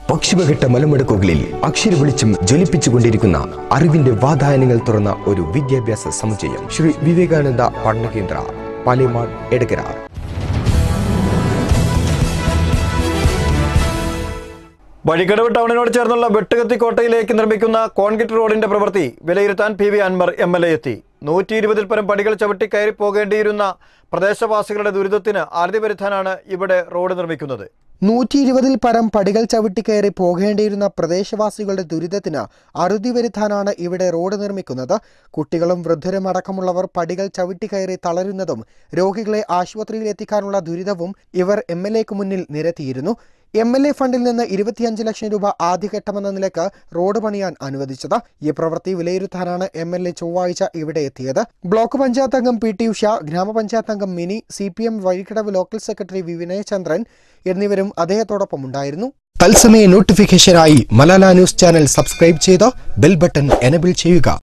പശ്ചിമഘട്ട മലമുടക്കുകളിൽ അക്ഷര വെളിച്ചം ജ്വലിപ്പിച്ചുകൊണ്ടിരിക്കുന്ന അറിവിന്റെ വാതായനങ്ങൾ തുറന്ന ഒരു വിദ്യാഭ്യാസ സമുച്ചയം ശ്രീ വിവേകാനന്ദ പഠനകേന്ദ്ര പാലേമാട് എടകര വഴിക്കടവ് ടൗണിനോട് ചേർന്നുള്ള വെട്ടുകത്തി കോട്ടയിലേക്ക് നിർമ്മിക്കുന്ന കോൺക്രീറ്റ് റോഡിന്റെ പ്രവൃത്തി വിലയിരുത്താൻ P V Anvar M L A എത്തി നൂറ്റി ഇരുപതിൽ പരം പടികൾ ചവിട്ടി കയറി പോകേണ്ടിയിരുന്ന പ്രദേശവാസികളുടെ ദുരിതത്തിന് അറുതി വരുത്താനാണ് ഇവിടെ റോഡ് നിർമ്മിക്കുന്നത് നൂറ്റി ഇരുപതിൽ പരം പടികൾ ചവിട്ടിക്കയറി പോകേണ്ടിയിരുന്ന പ്രദേശവാസികളുടെ ദുരിതത്തിന് അറുതി വരുത്താനാണ് ഇവിടെ റോഡ് നിർമ്മിക്കുന്നത് കുട്ടികളും വൃദ്ധരും അടക്കമുള്ളവർ പടികൾ ചവിട്ടിക്കയറി തളരുന്നതും രോഗികളെ ആശുപത്രിയിൽ എത്തിക്കാനുള്ള ദുരിതവും ഇവർ എം എൽ എക്ക് മുന്നിൽ നിരത്തിയിരുന്നു എം എൽ എ ഫണ്ടിൽ നിന്ന് ഇരുപത്തിയഞ്ച് ലക്ഷം രൂപ ആദ്യഘട്ടമെന്ന നിലക്ക് റോഡ് പണിയാൻ അനുവദിച്ചത് ഈ പ്രവൃത്തി വിലയിരുത്താനാണ് എം എൽ എ ചൊവ്വാഴ്ച ഇവിടെ എത്തിയത് ബ്ലോക്ക് പഞ്ചായത്ത് അംഗം പി ടി ഉഷ ഗ്രാമപഞ്ചായത്ത് അംഗം Mini C P M Vazhikkadavu local secretary V Vinayachandran എന്നിവരും അദ്ദേഹത്തോടൊപ്പം ഉണ്ടായിരുന്നു തത്സമയ നോട്ടിഫിക്കേഷനായി മലാല ന്യൂസ് ചാനൽ സബ്സ്ക്രൈബ് ചെയ്ത് ബെൽ ബട്ടൺ എനബിൾ ചെയ്യുക